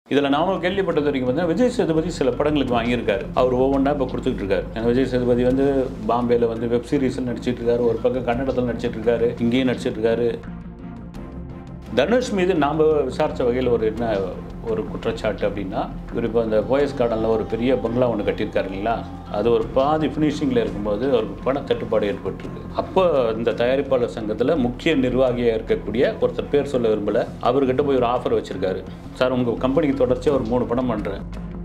இதில் நாம கேள்விப்பட்டது வரைக்கும் பார்த்தீங்கன்னா விஜய் சேதுபதி சில படங்களுக்கு வாங்கியிருக்காரு அவர் ஒவ்வொன்றா இப்போ கொடுத்துட்டு இருக்காரு ஏன்னா விஜய் சேதுபதி வந்து பாம்பேல வந்து வெப் சீரிஸில் நடிச்சிட்டு இருக்காரு ஒரு பக்கம் கன்னடத்தில் நடிச்சிட்டு இருக்காரு இங்கேயும் நடிச்சிட்டு இருக்காரு தனுஷ் மீது நாம் விசாரித்த வகையில் ஒரு என்ன ஒரு குற்றச்சாட்டு அப்படின்னா இவர் இப்போ அந்த போயஸ் கார்டனில் ஒரு பெரிய பங்களா ஒன்று கட்டியிருக்காரு இல்லைங்களா அது ஒரு பாதி ஃபினிஷிங்கில் இருக்கும்போது அவருக்கு பண தட்டுப்பாடு ஏற்பட்டிருக்கு அப்போ இந்த தயாரிப்பாளர் சங்கத்தில் முக்கிய நிர்வாகியாக இருக்கக்கூடிய ஒருத்தர் பேர் சொல்ல விரும்பல அவர்கிட்ட போய் ஒரு ஆஃபர் வச்சுருக்காரு சார் உங்கள் கம்பெனிக்கு தொடர்ச்சியாக ஒரு மூணு படம் பண்ணுறேன்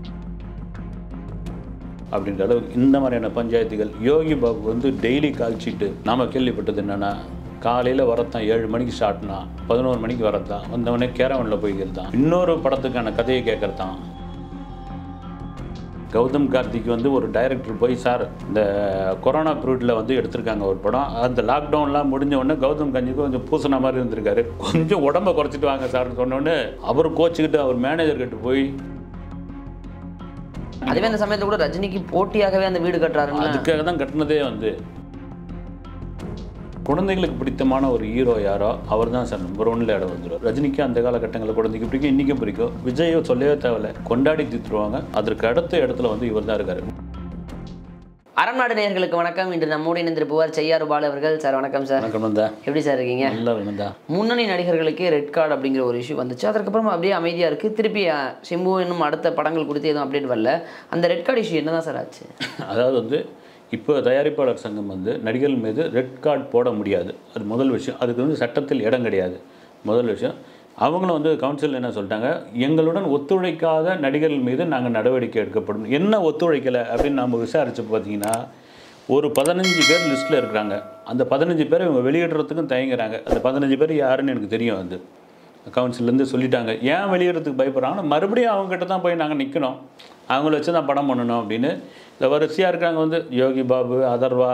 அப்படின்ற அளவுக்கு இந்த மாதிரியான பஞ்சாயத்துகள் யோகி பாபு வந்து டெய்லி கால்ச்சிட்டு நாம் கேள்விப்பட்டது என்னென்னா காலையில் வரத்தான் ஏழு மணிக்கு ஸ்டார்ட்னா பதினோரு மணிக்கு வரத்தான் வந்தவொடனே கேரவனில் போய்க்கிறதான் இன்னொரு படத்துக்கான கதையை கேட்கறதான் கௌதம் கார்த்திக் வந்து ஒரு டைரக்டர் போய் சார் இந்த கொரோனா பீரியடில் வந்து எடுத்திருக்காங்க ஒரு படம் அந்த லாக்டவுன்லாம் முடிஞ்ச உடனே கௌதம் காந்திக்கு கொஞ்சம் பூசின மாதிரி இருந்திருக்காரு கொஞ்சம் உடம்ப குறைச்சிட்டு வாங்க சார்னு சொன்ன உடனே அவர் கோச்சிக்கிட்டு அவர் மேனேஜர் கிட்ட போய் அதுவே அந்த சமயத்துல கூட ரஜினிக்கு போட்டியாகவே அந்த வீடு கட்டுறாருன்னு அதுக்காக தான் கட்டினதே வந்து குழந்தைகளுக்கு பிடித்தமான ஒரு ஹீரோ யாரோ அவர் தான் சார் நம்பர் ஒன்ல இடம் வந்துடும் ரஜினிக்கு அந்த காலகட்டங்களில் குழந்தைக்கு பிடிக்கும் இன்றைக்கும் பிடிக்கும் விஜயோ சொல்லவே தேவையில்ல கொண்டாடி தீத்துருவாங்க அதற்கு அடுத்த இடத்துல வந்து இவர் தான் இருக்காரு அறம் நாடு நேயர்களுக்கு வணக்கம் இன்று நம்மோடு இணைந்திருப்பவர் செய்யாறு பாலு அவர்கள் சார் வணக்கம் சார் வணக்கம் வந்தா எப்படி சார் இருக்கீங்க நல்லா இருந்தா முன்னணி நடிகர்களுக்கே ரெட் கார்டு அப்படிங்கிற ஒரு இஷ்யூ வந்துச்சு அதற்கப்புறமா அப்படியே அமைதியாக இருக்குது திருப்பி அஹ், சிம்பு இன்னும் அடுத்த படங்கள் குறித்து எதுவும் அப்டேட் வரல அந்த ரெட் கார்டு இஷ்யூ என்னதான் சார் ஆச்சு அதாவது வந்து இப்போ தயாரிப்பாளர் சங்கம் வந்து நடிகர்கள் மீது ரெட் கார்டு போட முடியாது அது முதல் விஷயம் அதுக்கு வந்து சட்டத்தில் இடம் கிடையாது முதல் விஷயம் அவங்களும் வந்து கவுன்சில் என்ன சொல்லிட்டாங்க எங்களுடன் ஒத்துழைக்காத நடிகர்கள் மீது நாங்கள் நடவடிக்கை எடுக்கப்படும் என்ன ஒத்துழைக்கலை அப்படின்னு நம்ம விசாரித்து பார்த்தீங்கன்னா ஒரு பதினஞ்சு பேர் லிஸ்ட்டில் இருக்கிறாங்க அந்த பதினஞ்சு பேரை இவங்க வெளியிடுறதுக்கும் தயங்குறாங்க அந்த பதினஞ்சு பேர் யாருன்னு எனக்கு தெரியும் அது கவுன்சிலேருந்து சொல்லிட்டாங்க ஏன் வெளியிடறதுக்கு பயப்படுறாங்கன்னா மறுபடியும் அவங்ககிட்ட தான் போய் நாங்கள் நிற்கணும் அவங்கள வச்சு தான் படம் பண்ணணும் அப்படின்னு இந்த வரிசையாக இருக்காங்க வந்து யோகி பாபு அதர்வா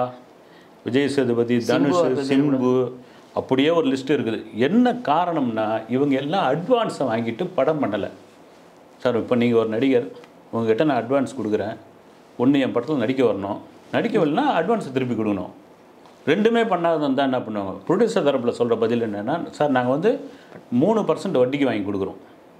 விஜய் சேதுபதி தனுஷ் சிம்பு அப்படியே ஒரு லிஸ்ட் இருக்குது என்ன காரணம்னா இவங்க எல்லாம் அட்வான்ஸை வாங்கிட்டு படம் பண்ணலை சார் இப்போ நீங்கள் ஒரு நடிகர் உங்ககிட்ட நான் அட்வான்ஸ் கொடுக்குறேன் ஒன்று என் படத்தில் நடிக்க வரணும் நடிக்க வரலனா அட்வான்ஸை திருப்பி கொடுக்கணும் ரெண்டுமே பண்ணாத இருந்தால் என்ன பண்ணுவாங்க ப்ரொடியூசர் தரப்பில் சொல்கிற பதில் என்னென்னா சார் நாங்கள் வந்து மூணு பர்சன்ட் வட்டிக்கு வாங்கி கொடுக்குறோம்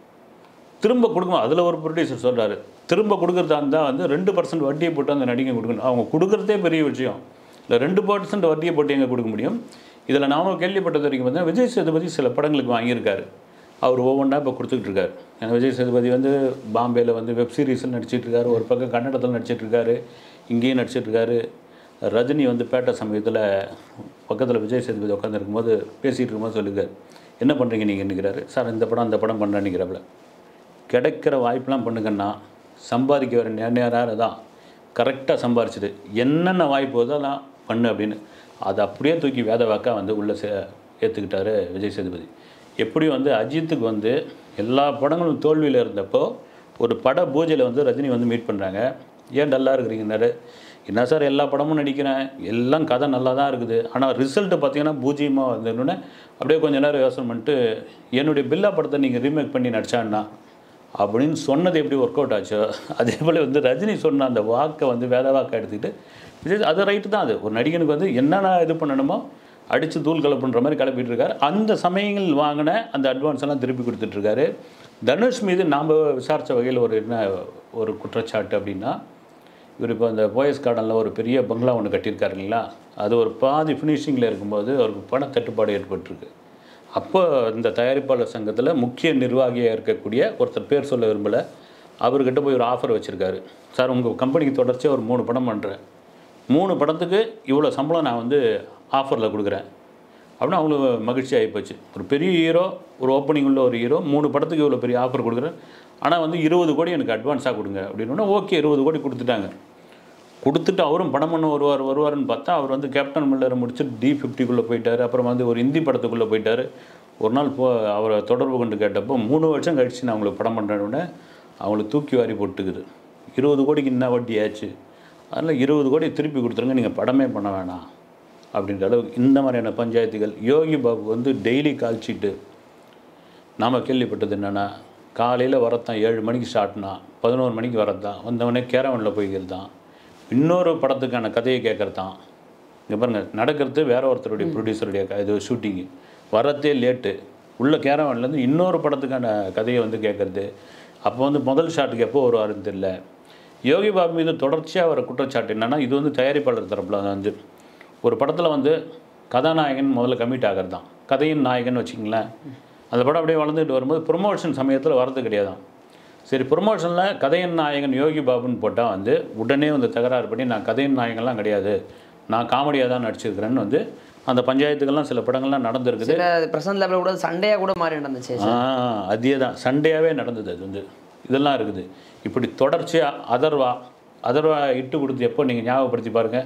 திரும்ப கொடுக்கணும் அதில் ஒரு ப்ரொடியூசர் சொல்கிறாரு திரும்ப கொடுக்குறதா இருந்தால் வந்து ரெண்டு பர்சன்ட் வட்டியை போட்டு அந்த நடிகை கொடுக்கணும் அவங்க கொடுக்குறதே பெரிய விஷயம் இல்லை ரெண்டு பர்சன்ட் வட்டியை போட்டு எங்கே கொடுக்க முடியும் இதில் நாம கேள்விப்பட்டது வரைக்கும் பார்த்தீங்கன்னா விஜய் சேதுபதி சில படங்களுக்கு வாங்கியிருக்காரு அவர் ஒவ்வொன்றா இப்போ கொடுத்துக்கிட்டு இருக்காரு ஏன்னா விஜய் சேதுபதி வந்து பாம்பேல வந்து வெப் சீரிஸில் நடிச்சிட்டு இருக்காரு ஒரு பக்கம் கன்னடத்தில் நடிச்சிட்டு இருக்காரு இங்கேயும் நடிச்சிட்டு இருக்காரு ரஜினி வந்து பேட்டை சமயத்தில் பக்கத்தில் விஜய் சேதுபதி உட்காந்துருக்கும்போது பேசிகிட்டு இருக்கும்போது சொல்லியிருக்காரு என்ன பண்ணுறீங்க நீங்கள் நிற்கிறாரு சார் இந்த படம் அந்த படம் பண்ணுறேன் நிற்கிறாப்புல கிடைக்கிற வாய்ப்பெலாம் பண்ணுங்கன்னா சம்பாதிக்க வர நேரம் தான் கரெக்டாக சம்பாரிச்சிட்டு என்னென்ன வாய்ப்பு வருதோ அதெல்லாம் பண்ணு அப்படின்னு அதை அப்படியே தூக்கி வேத வாக்கா வந்து உள்ளே சே ஏற்றுக்கிட்டாரு விஜய் சேதுபதி எப்படி வந்து அஜித்துக்கு வந்து எல்லா படங்களும் தோல்வியில் இருந்தப்போ ஒரு பட பூஜையில் வந்து ரஜினி வந்து மீட் பண்ணுறாங்க ஏன் டல்லாக இருக்கிறீங்கன்னாரு என்ன சார் எல்லா படமும் நடிக்கிறேன் எல்லாம் கதை நல்லா தான் இருக்குது ஆனால் ரிசல்ட்டு பார்த்தீங்கன்னா பூஜ்ஜியமாக வந்தோடனே அப்படியே கொஞ்ச நேரம் யோசனை பண்ணிட்டு என்னுடைய பில்லா படத்தை நீங்கள் ரீமேக் பண்ணி நடிச்சான்னா அப்படின்னு சொன்னது எப்படி ஒர்க் அவுட் ஆச்சோ அதே போல் வந்து ரஜினி சொன்ன அந்த வாக்கை வந்து வேத வாக்கை எடுத்துக்கிட்டு விஜய் அது ரைட்டு தான் அது ஒரு நடிகனுக்கு வந்து என்னென்ன இது பண்ணணுமோ அடித்து தூள் கலப்புன்ற மாதிரி கிளப்பிட்டு இருக்காரு அந்த சமயங்கள் வாங்கின அந்த அட்வான்ஸ் எல்லாம் திருப்பி கொடுத்துட்ருக்காரு தனுஷ் மீது நாம் விசாரித்த வகையில் ஒரு என்ன ஒரு குற்றச்சாட்டு அப்படின்னா இவர் இப்போ அந்த போயஸ் கார்டனில் ஒரு பெரிய பங்களா ஒன்று கட்டியிருக்காரு இல்லைங்களா அது ஒரு பாதி ஃபினிஷிங்கில் இருக்கும்போது அவருக்கு பண தட்டுப்பாடு ஏற்பட்டிருக்கு அப்போ இந்த தயாரிப்பாளர் சங்கத்தில் முக்கிய நிர்வாகியாக இருக்கக்கூடிய ஒருத்தர் பேர் சொல்ல விரும்பல அவர்கிட்ட போய் ஒரு ஆஃபர் வச்சுருக்காரு சார் உங்கள் கம்பெனிக்கு தொடர்ச்சியாக ஒரு மூணு படம் பண்ணுறேன் மூணு படத்துக்கு இவ்வளோ சம்பளம் நான் வந்து ஆஃபரில் கொடுக்குறேன் அப்படின்னு அவங்களுக்கு மகிழ்ச்சி ஆகிப்போச்சு ஒரு பெரிய ஹீரோ ஒரு ஓப்பனிங் உள்ள ஒரு ஹீரோ மூணு படத்துக்கு இவ்வளோ பெரிய ஆஃபர் கொடுக்குறேன் ஆனால் வந்து இருபது கோடி எனக்கு அட்வான்ஸாக கொடுங்க அப்படின்னு ஓகே இருபது கோடி கொடுத்துட்டாங்க கொடுத்துட்டு அவரும் படம் பண்ண வருவார் வருவாருன்னு பார்த்தா அவர் வந்து கேப்டன் மில்லரை முடிச்சுட்டு டி ஃபிஃப்டிக்குள்ளே போயிட்டார் அப்புறம் வந்து ஒரு ஹிந்தி படத்துக்குள்ளே போயிட்டார் ஒரு நாள் போ அவரை தொடர்பு கொண்டு கேட்டப்போ மூணு வருஷம் கழிச்சு நான் அவங்களுக்கு படம் பண்ணுறேன்னு அவங்களுக்கு தூக்கி வாரி போட்டுக்குது இருபது கோடிக்கு என்ன வட்டி ஆச்சு அதனால் இருபது கோடி திருப்பி கொடுத்துருங்க நீங்கள் படமே பண்ண வேணாம் அப்படின்ற அளவுக்கு இந்த மாதிரியான பஞ்சாயத்துகள் யோகி பாபு வந்து டெய்லி கால்ச்சிட்டு நாம் கேள்விப்பட்டது என்னென்னா காலையில் வரத்தான் ஏழு மணிக்கு ஸ்டார்ட்னா பதினோரு மணிக்கு வரத்தான் வந்தவொடனே கேரவனில் போய்க்கிறதான் இன்னொரு படத்துக்கான கதையை கேட்குறது தான் இங்கே பாருங்கள் நடக்கிறது வேற ஒருத்தருடைய ப்ரொடியூசருடைய க- இது ஷூட்டிங்கு வரத்தே லேட்டு உள்ள கேரவன்லேருந்து இன்னொரு படத்துக்கான கதையை வந்து கேட்குறது அப்போ வந்து முதல் ஷாட்டுக்கு எப்போ வருவாருன்னு தெரியல யோகி பாபு மீது தொடர்ச்சியாக வர குற்றச்சாட்டு என்னென்னா இது வந்து தயாரிப்பாளர் தரப்பில் வந்து ஒரு படத்தில் வந்து கதாநாயகன் முதல்ல கமிட் ஆகிறது தான் கதையின் நாயகன் வச்சுங்களேன் அந்த படம் அப்படியே வளர்ந்துட்டு வரும்போது ப்ரொமோஷன் சமயத்தில் வரது கிடையாதான் சரி ப்ரொமோஷனில் கதையின் நாயகன் யோகி பாபுன்னு போட்டால் வந்து உடனே வந்து தகராறு பண்ணி நான் கதையின் நாயகன்லாம் கிடையாது நான் காமெடியாக தான் நடிச்சிருக்கிறேன்னு வந்து அந்த பஞ்சாயத்துக்கெல்லாம் சில படங்கள்லாம் நடந்திருக்குது சில பிரசன்ட் லெவலில் கூட சண்டையாக கூட மாறி நடந்துச்சு ஆ அதே தான் சண்டையாகவே நடந்தது அது வந்து இதெல்லாம் இருக்குது இப்படி தொடர்ச்சியாக அதர்வா அதர்வா இட்டு கொடுத்து எப்போ நீங்கள் ஞாபகப்படுத்தி பாருங்கள்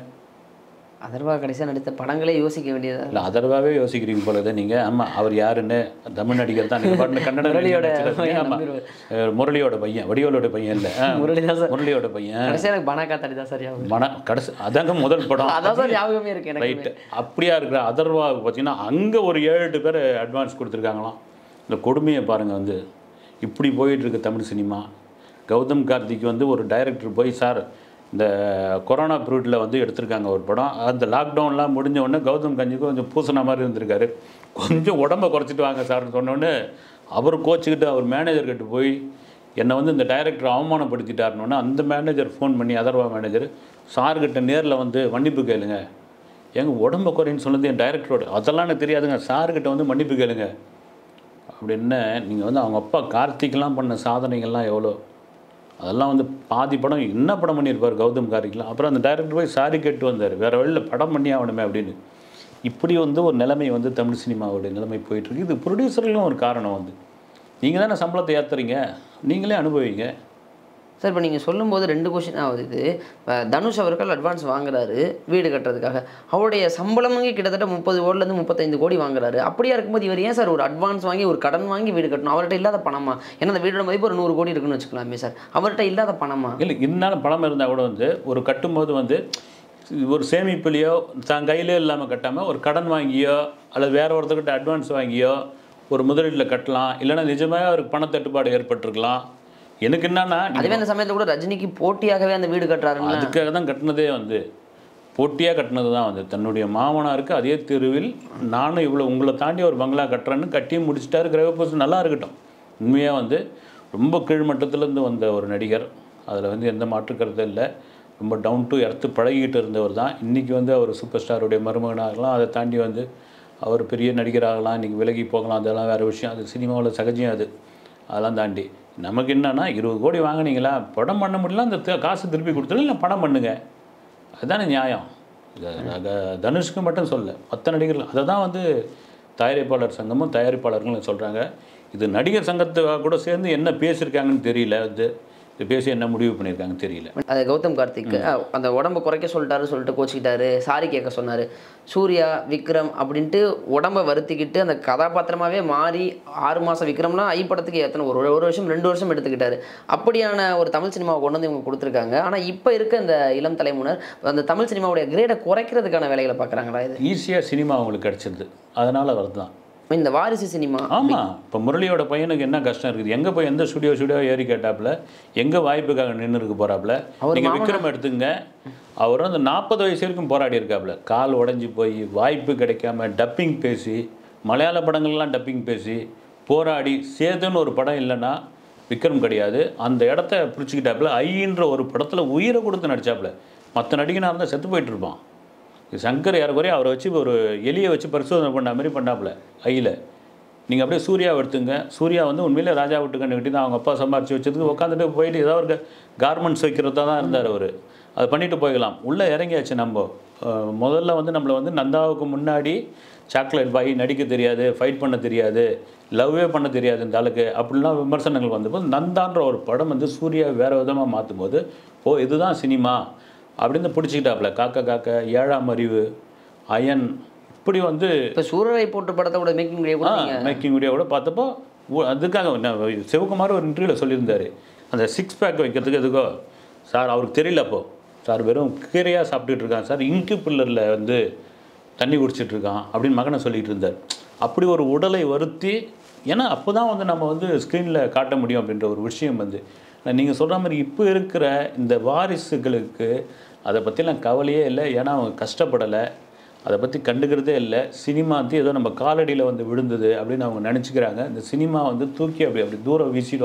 அதர்வா கடைசியாக நடித்த படங்களே யோசிக்க வேண்டியதா இல்லை அதர்வாவே யோசிக்கிறீங்க போல தான் நீங்கள் ஆமாம் அவர் யாருன்னு தமிழ் நடிகர் தான் நீங்கள் பாட்டு கன்னட முரளியோட பையன் ஆமாம் நம்பிடுவார். முரளியோட பையன் வடிவலோட பையன் இல்லை முரளி தான் சார் முரளியோட பையன் கடைசியாக எனக்கு பணக்கா தடி தான் சார் ஞாபகம் மன கடைசி அதாங்க முதல் படம் அதான் சார் ஞாபகமே இருக்கு எனக்கு ரைட்டு அப்படியா இருக்கிற அதர்வா பார்த்தீங்கன்னா அங்கே ஒரு ஏழு எட்டு பேர் அட்வான்ஸ் கொடுத்துருக்காங்களாம் இந்த கொடுமையை பாருங்கள் வந்து இப்படி போயிட்டு இருக்கு தமிழ் சினிமா கௌதம் கார்த்திக் வந்து ஒரு டைரக்டர் போய் சார் இந்த கொரோனா பீரியடில் வந்து எடுத்திருக்காங்க ஒரு படம் அந்த லாக்டவுன்லாம் முடிஞ்ச உடனே கௌதம் கஞ்சிக்கு கொஞ்சம் பூசின மாதிரி இருந்திருக்காரு கொஞ்சம் உடம்ப குறைச்சிட்டு வாங்க சார்னு சொன்னோடனே அவர் கோச்சிக்கிட்டு அவர் மேனேஜர்கிட்ட போய் என்னை வந்து இந்த டைரக்டர் அவமானப்படுத்திட்டாருனோடனே அந்த மேனேஜர் ஃபோன் பண்ணி அதர்வா மேனேஜர் சார்கிட்ட நேரில் வந்து மன்னிப்பு கேளுங்க எங்க உடம்ப குறைன்னு சொன்னது என் டைரக்டரோட அதெல்லாம் எனக்கு தெரியாதுங்க சார்கிட்ட வந்து மன்னிப்பு கேளுங்க அப்படின்னு நீங்கள் வந்து அவங்க அப்பா கார்த்திக்லாம் பண்ண சாதனைகள்லாம் எவ்வளோ அதெல்லாம் வந்து பாதி படம் என்ன படம் பண்ணியிருப்பார் கௌதம் கார்த்திக்லாம் அப்புறம் அந்த டைரக்டர் போய் சாரி கேட்டு வந்தார் வேறு வழியில் படம் பண்ணி ஆகணுமே அப்படின்னு இப்படி வந்து ஒரு நிலைமை வந்து தமிழ் சினிமாவோட நிலைமை போயிட்டுருக்கு இது ப்ரொடியூசர்களும் ஒரு காரணம் வந்து நீங்கள் தானே சம்பளத்தை ஏற்றுறீங்க நீங்களே அனுபவிங்க சார் இப்போ நீங்கள் சொல்லும்போது ரெண்டு கொஷின் ஆகுது இது அஹ் தனுஷ் அவர்கள் அட்வான்ஸ் வாங்குறாரு வீடு கட்டுறதுக்காக அவருடைய சம்பளமுங்க கிட்டத்தட்ட முப்பது கோடிலேருந்து முப்பத்தைந்து கோடி வாங்குறாரு அப்படியா இருக்கும்போது இவர் ஏன் சார் ஒரு அட்வான்ஸ் வாங்கி ஒரு கடன் வாங்கி வீடு கட்டணும் அவர்கிட்ட இல்லாத பணமா ஏன்னா அந்த வீடோட மதிப்பு ஒரு நூறு கோடி இருக்குன்னு வச்சுக்கலாமே சார் அவர்கிட்ட இல்லாத பணமா இல்லை இருந்தாலும் பணம் இருந்தால் கூட வந்து ஒரு கட்டும்போது வந்து ஒரு சேமிப்புலையோ தான் கையிலே இல்லாமல் கட்டாமல் ஒரு கடன் வாங்கியோ அல்லது வேற ஒருத்தர்கிட்ட அட்வான்ஸ் வாங்கியோ ஒரு முதலீட்டில் கட்டலாம் இல்லைன்னா நிஜமாக அவருக்கு பணத்தட்டுப்பாடு ஏற்பட்டிருக்கலாம் எனக்கு என்னன்னா நீங்க அதுவே அந்த சமயத்தில் கூட ரஜினிக்கு போட்டியாகவே அந்த வீடு கட்டுறாருன்னு அதுக்காக தான் கட்டினதே வந்து போட்டியாக கட்டினது தான் வந்து தன்னுடைய மாமனாருக்கு அதே தெருவில் நானும் இவ்வளோ உங்களை தாண்டி ஒரு பங்களா கட்டுறேன்னு கட்டி முடிச்சிட்டாரு கிரகப்போஸ் நல்லா இருக்கட்டும் உண்மையாக வந்து ரொம்ப கீழ்மட்டத்திலேருந்து வந்த ஒரு நடிகர் அதில் வந்து எந்த மாற்று கருத்தும் இல்லை ரொம்ப டவுன் டு எர்த்து பழகிட்டு இருந்தவர் தான் இன்றைக்கி வந்து அவர் சூப்பர் ஸ்டாருடைய மருமகனாகலாம் அதை தாண்டி வந்து அவர் பெரிய நடிகராகலாம் இன்றைக்கி விலகி போகலாம் அதெல்லாம் வேறு விஷயம் அது சினிமாவில் சகஜம் அது அதெல்லாம் தாண்டி நமக்கு என்னன்னா இருபது கோடி வாங்குனீங்களா படம் பண்ண முடியல அந்த த- காசு திருப்பி கொடுத்துட்டு இல்லை படம் பண்ணுங்க அதுதானே நியாயம் இது த- தனுஷ்க்கு மட்டும் சொல்ல மற்ற நடிகர்கள் அதை தான் வந்து தயாரிப்பாளர் சங்கமும் தயாரிப்பாளர்களும் சொல்கிறாங்க இது நடிகர் சங்கத்துக்காக கூட சேர்ந்து என்ன பேசியிருக்காங்கன்னு தெரியல அது இது பேசி என்ன முடிவு பண்ணியிருக்காங்கன்னு தெரியல அது கௌதம் கார்த்திக் அஹ், அந்த உடம்ப குறைக்க சொல்லிட்டாரு சொல்லிட்டு கோச்சிக்கிட்டாரு சாரி கேட்க சொன்னார் சூர்யா விக்ரம் அப்படின்ட்டு உடம்ப வருத்திக்கிட்டு அந்த கதாபாத்திரமாவே மாறி ஆறு மாதம் விக்ரம்லாம் ஐ படத்துக்கு எத்தனை ஒரு ஒரு வருஷம் ரெண்டு வருஷம் எடுத்துக்கிட்டாரு அப்படியான ஒரு தமிழ் சினிமாவை கொண்டு வந்து இவங்க கொடுத்துருக்காங்க ஆனால் இப்போ இருக்க இந்த இளம் தலைமுனர் அந்த தமிழ் சினிமாவுடைய கிரேடை குறைக்கிறதுக்கான வேலைகளை பார்க்குறாங்களா இது ஈஸியாக சினிமா அவங்களுக்கு கிடச்சிருது அதனால் வருது தான் இந்த வாரிசு சினிமா ஆமாம் இப்போ முரளியோட பையனுக்கு என்ன கஷ்டம் இருக்குது எங்கே போய் எந்த ஸ்டுடியோ ஸ்டுடியோ ஏறி கேட்டாப்புல எங்கே வாய்ப்புக்காக நின்று இருக்க போகிறாப்புல அவர் நீங்கள் விக்ரம் எடுத்துங்க அவர் வந்து நாற்பது வயசு வரைக்கும் போராடி இருக்காப்புல கால் உடைஞ்சு போய் வாய்ப்பு கிடைக்காம டப்பிங் பேசி மலையாள படங்கள்லாம் டப்பிங் பேசி போராடி சேதுன்னு ஒரு படம் இல்லைன்னா விக்ரம் கிடையாது அந்த இடத்த பிடிச்சிக்கிட்டாப்புல ஐன்ற ஒரு படத்தில் உயிரை கொடுத்து நடிச்சாப்புல மற்ற நடிகனாக இருந்தால் செத்து போயிட்டு இருப்பான் இது சங்கர் ஏறக்குறைய அவரை வச்சு ஒரு எலியை வச்சு பரிசோதனை பண்ண மாதிரி பண்ணாப்புல ஐயில் நீங்கள் அப்படியே சூர்யாவை எடுத்துங்க சூர்யா வந்து உண்மையிலே ராஜா விட்டு கண்டு கட்டி தான் அவங்க அப்பா சம்பாரிச்சு வச்சதுக்கு உட்காந்துட்டு போயிட்டு ஏதாவது ஒரு கார்மெண்ட்ஸ் வைக்கிறதா தான் இருந்தார் அவர் அதை பண்ணிட்டு போய்க்கலாம் உள்ளே இறங்கியாச்சு நம்ம அஹ் முதல்ல வந்து நம்மளை வந்து நந்தாவுக்கு முன்னாடி சாக்லேட் பாய் நடிக்க தெரியாது ஃபைட் பண்ண தெரியாது லவ்வே பண்ண தெரியாது இந்த ஆளுக்கு அப்படிலாம் விமர்சனங்கள் வந்தபோது நந்தான்ற ஒரு படம் வந்து சூர்யா வேறு விதமாக மாற்றும் போது ஓ இதுதான் சினிமா அப்படின்னு பிடிச்சிக்கிட்டாப்புல காக்க காக்க ஏழாம் அறிவு அயன் இப்படி வந்து இப்போ சூரரை போட்டு படத்தை கூட மேக்கிங் வீடியோ கூட நீங்க மேக்கிங் வீடியோ கூட பார்த்தப்போ உ- அதுக்காக நான் சிவகுமார் ஒரு இன்டர்வியூவில் சொல்லியிருந்தாரு அந்த சிக்ஸ் பேக் வைக்கிறதுக்கு எதுக்கோ சார் அவருக்கு தெரியல அப்போ சார் வெறும் கீரையாக சாப்பிட்டுட்டு இருக்கான் சார் இங்கு பில்லரில் வந்து தண்ணி குடிச்சிட்டு இருக்கான் அப்படின்னு மகனை சொல்லிட்டு இருந்தார் அப்படி ஒரு உடலை வருத்தி ஏன்னா அப்போ தான் வந்து நம்ம வந்து ஸ்க்ரீனில் காட்ட முடியும் அப்படின்ற ஒரு விஷயம் வந்து நீங்கள் சொல்கிற மாதிரி இப்போ இருக்கிற இந்த வாரிசுகளுக்கு அதை பற்றிலாம் கவலையே இல்லை ஏன்னா அவங்க கஷ்டப்படலை அதை பற்றி கண்டுக்கிறதே இல்லை சினிமா வந்து ஏதோ நம்ம காலடியில் வந்து விழுந்தது அப்படின்னு அவங்க நினச்சிக்கிறாங்க இந்த சினிமா வந்து தூக்கி அப்படி அப்படி தூரம் வீசிடும்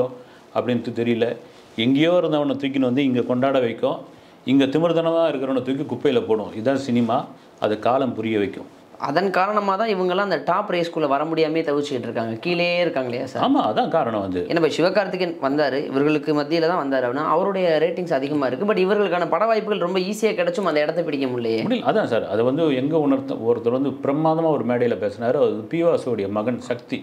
அப்படின்ட்டு தெரியல எங்கேயோ இருந்தவனை தூக்கின்னு வந்து இங்கே கொண்டாட வைக்கும் இங்கே திமிர்தனமாக இருக்கிறவனை தூக்கி குப்பையில் போடும் இதுதான் சினிமா அது காலம் புரிய வைக்கும் அதன் காரணமாக தான் இவங்கெல்லாம் அந்த டாப் ரேஸ்குள்ளே வர முடியாமே தவிச்சிக்கிட்டு இருக்காங்க கீழே இருக்காங்க இல்லையா சார் ஆமாம் அதான் காரணம் வந்து ஏன்னா இப்போ சிவகார்த்திகேயன் வந்தார் இவர்களுக்கு மத்தியில் தான் வந்தார் அப்படின்னா அவருடைய ரேட்டிங்ஸ் அதிகமாக இருக்குது பட் இவர்களுக்கான பட வாய்ப்புகள் ரொம்ப ஈஸியாக கிடைச்சும் அந்த இடத்த பிடிக்க முடியலையே முடியல அதான் சார் அது வந்து எங்கே உணர்த்த ஒருத்தர் வந்து பிரமாதமாக ஒரு மேடையில் பேசினார் அது பிவாசுடைய மகன் சக்தி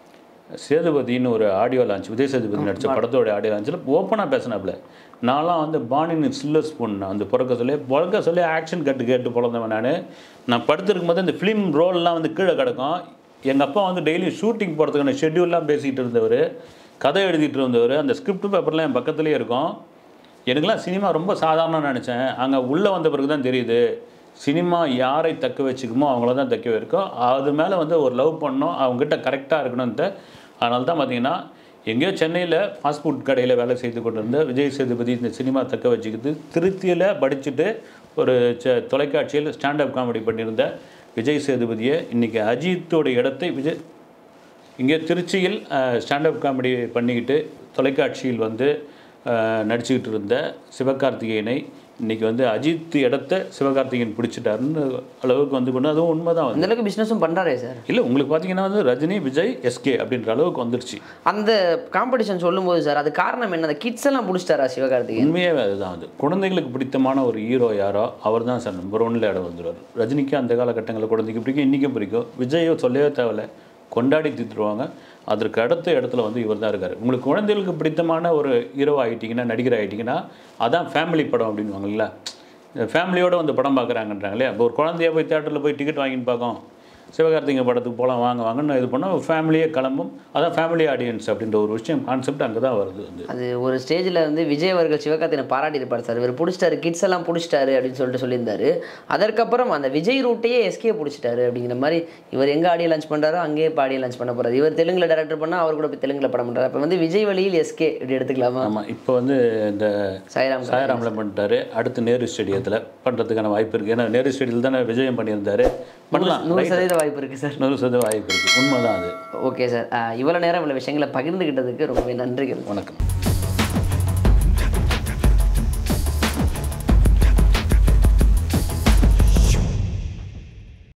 சேதுபதினு ஒரு ஆடியோ லான்ச் விஜய் சேதுபதி நடித்த படத்தோட ஆடியோ லான்ச்சில் ஓப்பனாக பேசினாப்புல நான்லாம் வந்து பாணின் சில்லர் ஸ்பூன் அந்த பிறக்க சொல்லி பிறக்க சொல்லி ஆக்ஷன் கட்டு கேட்டு பிறந்தவன் நான் நான் படுத்திருக்கும் போது இந்த ஃபிலிம் ரோல்லாம் வந்து கீழே கிடக்கும் எங்கள் அப்பா வந்து டெய்லி ஷூட்டிங் போகிறதுக்கான ஷெட்யூல்லாம் பேசிகிட்டு இருந்தவர் கதை எழுதிட்டு இருந்தவர் அந்த ஸ்கிரிப்ட் பேப்பர்லாம் என் பக்கத்துலேயே இருக்கும் எனக்கெல்லாம் சினிமா ரொம்ப சாதாரணம் நினச்சேன் அங்கே உள்ளே வந்த பிறகு தான் தெரியுது சினிமா யாரை தக்க வச்சுக்குமோ அவங்கள தான் தக்க வைக்கும் அது மேலே வந்து ஒரு லவ் பண்ணணும் அவங்ககிட்ட கரெக்டாக இருக்கணும்ட்டு அதனால தான் பார்த்தீங்கன்னா எங்கேயோ சென்னையில் ஃபாஸ்ட் ஃபுட் கடையில் வேலை செய்து கொண்டு இருந்த விஜய் சேதுபதி இந்த சினிமா தக்க வச்சுக்கிட்டு திருத்தியில் படிச்சுட்டு ஒரு ச தொலைக்காட்சியில் ஸ்டாண்டப் காமெடி பண்ணியிருந்த விஜய் சேதுபதியை இன்றைக்கி அஜித்தோட இடத்தை விஜய் இங்கே திருச்சியில் ஸ்டாண்டப் காமெடி பண்ணிக்கிட்டு தொலைக்காட்சியில் வந்து அஹ், நடிச்சுக்கிட்டு இருந்த சிவகார்த்திகேயனை இன்னைக்கு வந்து அஜித் இடத்த சிவகார்த்திகேயன் பிடிச்சிட்டாருன்னு அளவுக்கு வந்து கொண்டு அதுவும் உண்மை தான் வந்து அந்த அளவுக்கு பிஸ்னஸும் பண்ணுறாரே சார் இல்லை உங்களுக்கு பார்த்தீங்கன்னா வந்து ரஜினி விஜய் எஸ்கே அப்படின்ற அளவுக்கு வந்துருச்சு அந்த காம்படிஷன் சொல்லும்போது சார் அது காரணம் என்ன அந்த கிட்ஸ் எல்லாம் பிடிச்சிட்டாரா சிவகார்த்திகேயன் உண்மையாகவே அதுதான் அது குழந்தைகளுக்கு பிடித்தமான ஒரு ஹீரோ யாரோ அவர் தான் சார் நம்பர் ஒன்ல இடம் வந்துடுவார் ரஜினிக்கு அந்த காலகட்டங்களில் குழந்தைக்கு பிடிக்கும் இன்றைக்கும் பிடிக்கும் விஜயோ சொல்லவே தேவையில்ல கொண்டாடி தீர்த்துருவாங்க அதற்கு அடுத்த இடத்துல வந்து இவர் தான் இருக்கார் உங்களுக்கு குழந்தைகளுக்கு பிடித்தமான ஒரு ஹீரோ ஆகிட்டிங்கன்னா நடிகர் ஆகிட்டிங்கன்னா அதான் ஃபேமிலி படம் அப்படின்வாங்கல்ல ஃபேமிலியோட வந்து படம் பார்க்குறாங்கன்றாங்களே அப்போ ஒரு குழந்தைய போய் தேட்டரில் போய் டிக்கெட் வாங்கின்னு பார்க்கும் சிவகார்த்திகை படத்துக்கு போகலாம் வாங்க வாங்கன்னு இது பண்ணால் ஃபேமிலியே கிளம்பும் அதான் ஃபேமிலி ஆடியன்ஸ் அப்படின்ற ஒரு விஷயம் கான்செப்ட் அங்கே தான் வருது வந்து அது ஒரு ஸ்டேஜில் வந்து விஜய் அவர்கள் சிவகார்த்திகனை பாராட்டியிருப்பார் சார் இவர் பிடிச்சிட்டாரு கிட்ஸ் எல்லாம் பிடிச்சிட்டாரு அப்படின்னு சொல்லிட்டு சொல்லியிருந்தாரு அதற்கப்புறம் அந்த விஜய் ரூட்டையே எஸ்கே பிடிச்சிட்டாரு அப்படிங்கிற மாதிரி இவர் எங்கே ஆடியோ லான்ச் பண்ணுறாரோ அங்கேயே இப்போ ஆடியோ லான்ச் பண்ண போறாரு இவர் தெலுங்குல டேரக்டர் பண்ணால் அவர் கூட போய் தெலுங்குல படம் பண்ணுறாரு அப்போ வந்து விஜய் வழியில் எஸ்கே இப்படி எடுத்துக்கலாமா ஆமாம் இப்போ வந்து இந்த சாய்ராம் சாயராமில் பண்ணிட்டாரு அடுத்து நேரு ஸ்டேடியத்தில் பண்ணுறதுக்கான வாய்ப்பு இருக்குது ஏன்னா நேரு ஸ்டேடியத்தில் தானே விஜயம் பண்ணியிருந்தாரு பண்ணலாம் நூறு சதவீத வாய்ப்பு இருக்குது சார் நூறு சதவீதம் வாய்ப்பு இருக்குது உண்மைதான் அது ஓகே சார் இவ்வளோ நேரம் இவ்வளோ விஷயங்களை பகிர்ந்துக்கிட்டதுக்கு ரொம்பவே நன்றிகள் வணக்கம்